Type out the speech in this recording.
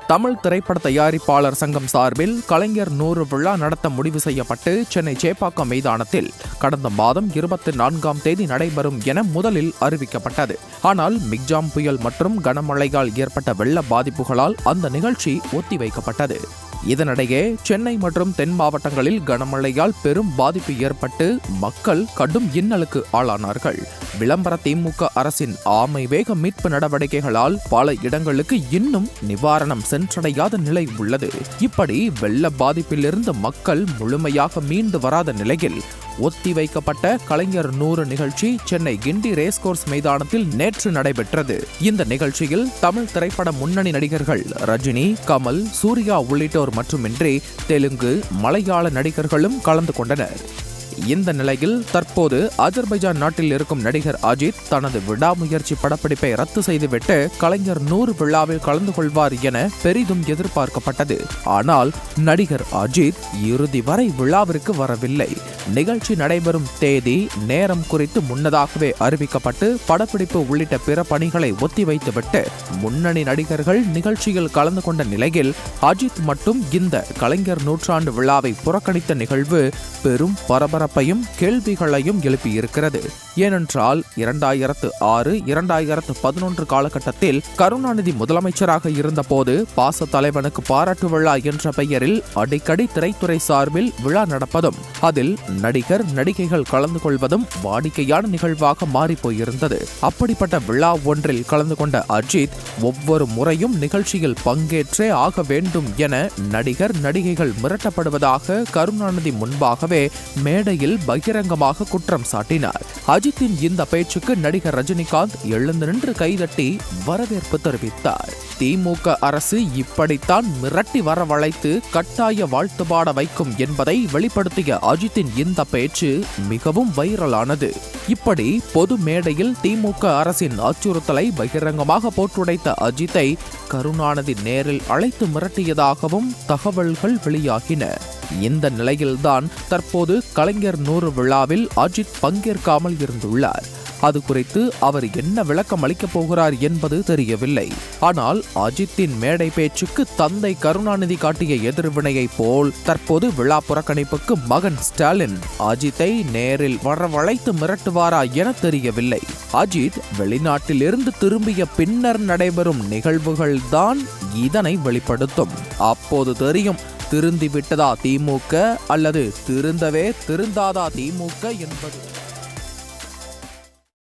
தமிழ் திரைப்பட தயாரிப்பாளர் சங்கம் சார்பில் கலைஞர் நூறு விழா நடத்த முடிவு செய்யப்பட்டு சென்னை சேப்பாக்கம் மைதானத்தில் கடந்த மாதம் இருபத்தி நான்காம் தேதி நடைபெறும் என முதலில் அறிவிக்கப்பட்டது ஆனால் மிக்ஜாம் புயல் மற்றும் கனமழையால் ஏற்பட்ட வெள்ள பாதிப்புகளால் அந்த நிகழ்ச்சி ஒத்திவைக்கப்பட்டது இதனிடையே சென்னை மற்றும் தென் மாவட்டங்களில் கனமழையால் பெரும் பாதிப்பு ஏற்பட்டு மக்கள் கடும் இன்னலுக்கு ஆளானார்கள் விளம்பர திமுக அரசின் ஆமை வேக மீட்பு நடவடிக்கைகளால் பல இடங்களுக்கு இன்னும் நிவாரணம் சென்றடையாத நிலை உள்ளது இப்படி வெள்ள பாதிப்பிலிருந்து மக்கள் முழுமையாக மீண்டு வராத நிலையில் ஒத்திவைக்கப்பட்ட கலைஞர் நூறு நிகழ்ச்சி சென்னை கிண்டி ரேஸ்கோர்ஸ் மைதானத்தில் நேற்று நடைபெற்றது இந்த நிகழ்ச்சியில் தமிழ் திரைப்பட முன்னணி நடிகர்கள் ரஜினி கமல் சூர்யா உள்ளிட்டோர் மட்டுமின்றி தெலுங்கு மலையாள நடிகர்களும் கலந்து கொண்டனர் இந்த நிலையில் தற்போது அஜர்பைஜான் நாட்டில் இருக்கும் நடிகர் அஜித் தனது விடாமுயற்சி படப்பிடிப்பை ரத்து செய்துவிட்டு கலைஞர் நூறு விழாவில் கலந்து கொள்வார் என பெரிதும் எதிர்பார்க்கப்பட்டது ஆனால் நடிகர் அஜித் இறுதி வரை விழாவிற்கு வரவில்லை நிகழ்ச்சி நடைபெறும் தேதி நேரம் குறித்து முன்னதாகவே அறிவிக்கப்பட்டு படப்பிடிப்பு உள்ளிட்ட பிற பணிகளை ஒத்திவைத்துவிட்டு முன்னணி நடிகர்கள் நிகழ்ச்சியில் கலந்து கொண்ட நிலையில் அஜித் மட்டும் இந்த கலைஞர் நூற்றாண்டு விழாவை புறக்கணித்த நிகழ்வு பெரும் பரபரப்பையும் கேள்விகளையும் எழுப்பியிருக்கிறது ஏனென்றால் இரண்டாயிரத்து ஆறு இரண்டாயிரத்து பதினொன்று காலகட்டத்தில் கருணாநிதி முதலமைச்சராக இருந்தபோது பாச தலைவனுக்கு பாராட்டு விழா என்ற பெயரில் அடிக்கடி திரைத்துறை சார்பில் விழா நடப்பதும் அதில் நடிகர் நடிகைகள் கலந்து கொள்வதும் வாடிக்கையான நிகழ்வாக மாறி போயிருந்தது அப்படிப்பட்ட விழா ஒன்றில் கலந்து கொண்ட அஜித் ஒவ்வொரு முறையும் நிகழ்ச்சியில் பங்கேற்றே ஆக வேண்டும் என நடிகர் நடிகைகள் மிரட்டப்படுவதாக கருணாநிதி முன்பாகவே மேடையில் பகிரங்கமாக குற்றம் சாட்டினார் அஜித்தின் இந்த பேச்சுக்கு நடிகர் ரஜினிகாந்த் எழுந்து நின்று கைதட்டி வரவேற்பு தெரிவித்தார் திமுக அரசு இப்படித்தான் மிரட்டி வரவழைத்து கட்டாய வாழ்த்து பாட வைக்கும் என்பதை வெளிப்படுத்திய அஜித்தின் இந்த பேச்சு மிகவும் வைரலானது இப்படி பொது மேடையில் திமுக அரசின் அச்சுறுத்தலை பகிரங்கமாக போட்டுடைத்த அஜித்தை கருணாநிதி நேரில் அழைத்து மிரட்டியதாகவும் தகவல்கள் வெளியாகின இந்த நிலையில்தான் தற்போது கலைஞர் நூறு விழாவில் அஜித் பங்கேற்காமல் இருந்துள்ளார் அது குறித்து அவர் என்ன விளக்கம் அளிக்கப் போகிறார் என்பது தெரியவில்லை ஆனால் அஜித்தின் மேடை பேச்சுக்கு தந்தை கருணாநிதி காட்டிய எதிர்வினையை போல் தற்போது விழா புறக்கணிப்புக்கு மகன் ஸ்டாலின் அஜித்தை நேரில் வரவழைத்து மிரட்டுவாரா என தெரியவில்லை அஜித் வெளிநாட்டிலிருந்து திரும்பிய பின்னர் நடைபெறும் நிகழ்வுகள்தான் இதனை வெளிப்படுத்தும் அப்போது தெரியும் திருந்தி விட்டதா திமுக அல்லது திருந்தவே திருந்தாதா திமுக என்பது